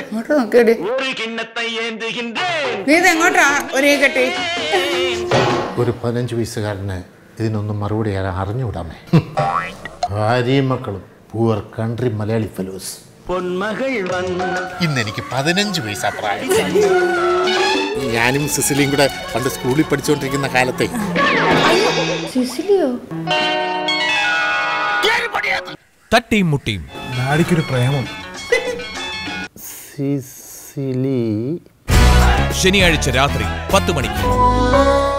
ഇങ്ങോട്ട് നോക്കിയടി ஒரு கிண்ணத்தை ஏந்துகின்றேன் നീ ഇത് എങ്ങോട്ടാ ഒരേ കെട്ടി ഒരു പതിനഞ്ച് വയസ്സുകാരന് ഇതിനൊന്നും മറുപടി അറിയാൻ അറിഞ്ഞുവിടാമേ ഭാര്യയും മക്കളും പൂവർ കൺട്രി മലയാളി ഫെലോസ് பொன்மகள் வந்த ഇന്ന് എനിക്ക് പതിനഞ്ച് വയസ്സാ പ്രായം ഞാനും സിസിലിയും കൂടെ പണ്ട് സ്കൂളിൽ പഠിച്ചുകൊണ്ടിരിക്കുന്ന കാലത്തെ സിസിലിയോ തട്ടിയും മുട്ടിയും ഡാഡിക്കൊരു പ്രേമം സിസിലി ശനിയാഴ്ച രാത്രി പത്ത് മണിക്ക്